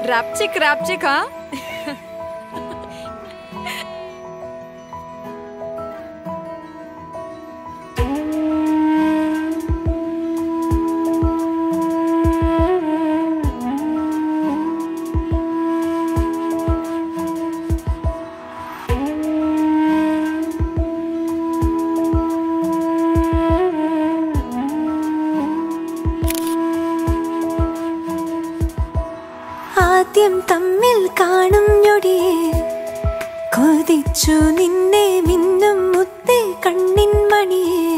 റാപ്ചിക് റാപ്ചിക് ആ ആദ്യം തമ്മിൽ കാണും ഞൊടിയെ കൊതിച്ചു നിന്നെ മിന്നും മുത്തേ കണ്ണിൻ മണിയെ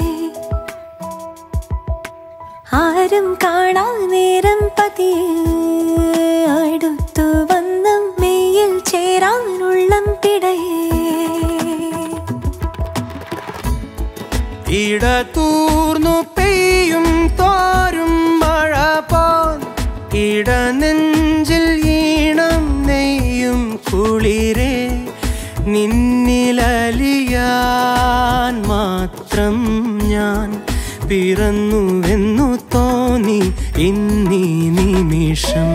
ആരും കാണാ നേരം പതിയെ അടുത്തു വന്ന് മെയ്യിൽ ചേരാനുള്ളം പിടയേ ഇടതൂർന്നു പെയ്യും തോരും മഴ പോൽ ഇടനെഞ്ചിൽ ഈണം നെയ്യും കുളിരേ നിന്നിലലിയാൻ മാത്രം ഞാൻ പിറന്നുവെന്നു തോന്നി ഇന്നീ നിമിഷം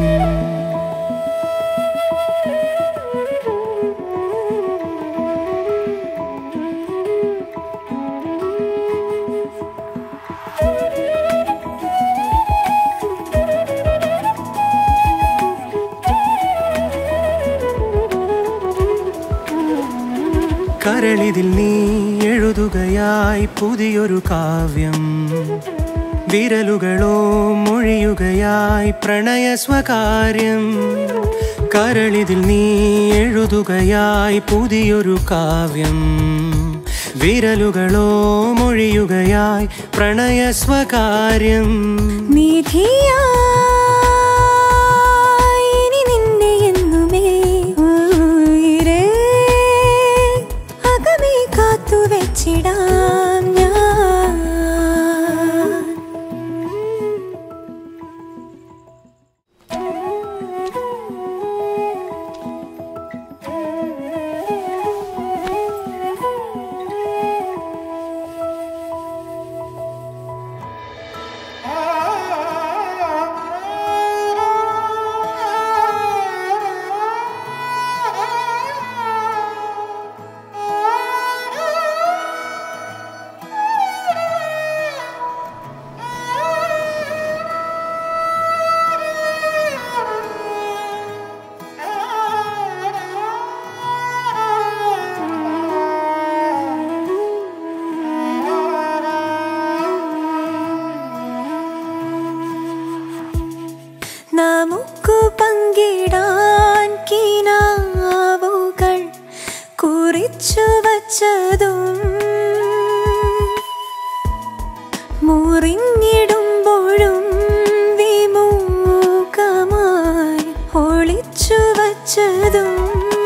കരളിതിൽ നീ എഴുതുകയായി പുതിയൊരു കാവ്യം വിരലുകളോ മൊഴിയുകയായി പ്രണയ സ്വകാര്യം കരളിതിൽ നീ എഴുതുകയായി പുതിയൊരു കാവ്യം വിരലുകളോ മൊഴിയുകയായി പ്രണയ സ്വകാര്യം നിധിയായി ഇനി നിന്നെ എന്നുമേ ഉയിരേ അകമേ കാത്തു വെച്ചിടാം ഞാൻ നമുക്കു പങ്കിടാൻ കിനാവുകൾ കുറിച്ചു വച്ചതും മുറിഞ്ഞിടുമ്പോഴും വിമുഖമായി ഒളിച്ചു വച്ചതും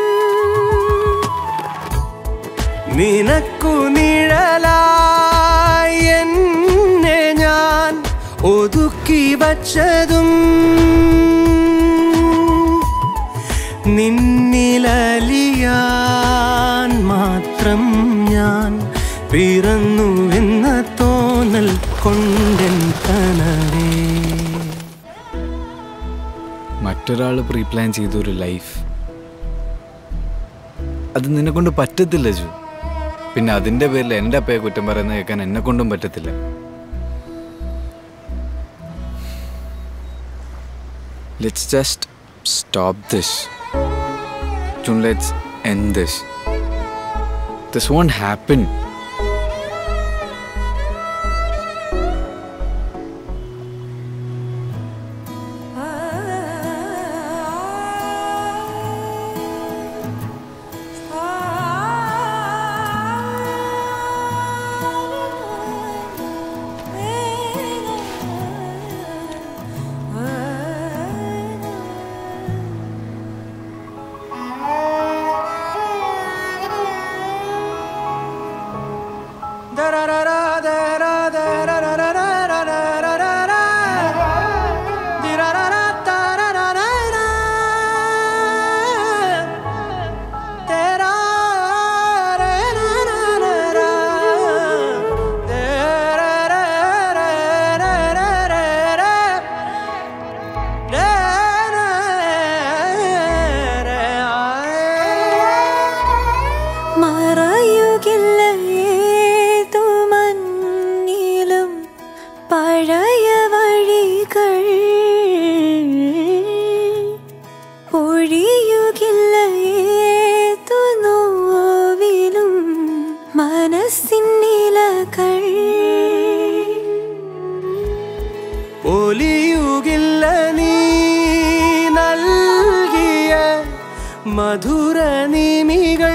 നിനക്കു നിഴലായി എന്നെ ഞാൻ ഒതുക്കി വച്ചതും നിന്നിലലിയാൻ മാത്രം ഞാൻ പിറന്നുവെന്ന തോന്നൽ കൊണ്ടെൻ കനവേ മറ്റൊരാൾ പ്രീ പ്ലാൻ ചെയ്തൊരു ലൈഫ് അത് നിന്നെ കൊണ്ട് പറ്റത്തില്ല ജു പിന്നെ അതിൻ്റെ പേരിൽ എൻ്റെ അപ്പയെ കുറ്റം പറയുന്നത് കേൾക്കാൻ എന്നെ കൊണ്ടും പറ്റത്തില്ല let's just stop this June let's end this this won't happen ആ മധുര നിമികൾ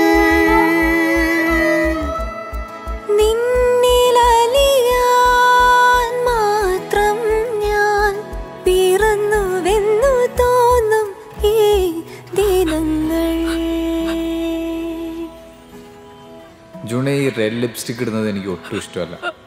നിന്നിലലിയാൻ മാത്രം ഞാൻ പിറന്നുവെന്നു തോന്നും ഈ ദിനങ്ങൾ ജൂണെ ഈ റെഡ് ലിപ്സ്റ്റിക് ഇടുന്നത് എനിക്ക് ഒട്ടും ഇഷ്ടമല്ല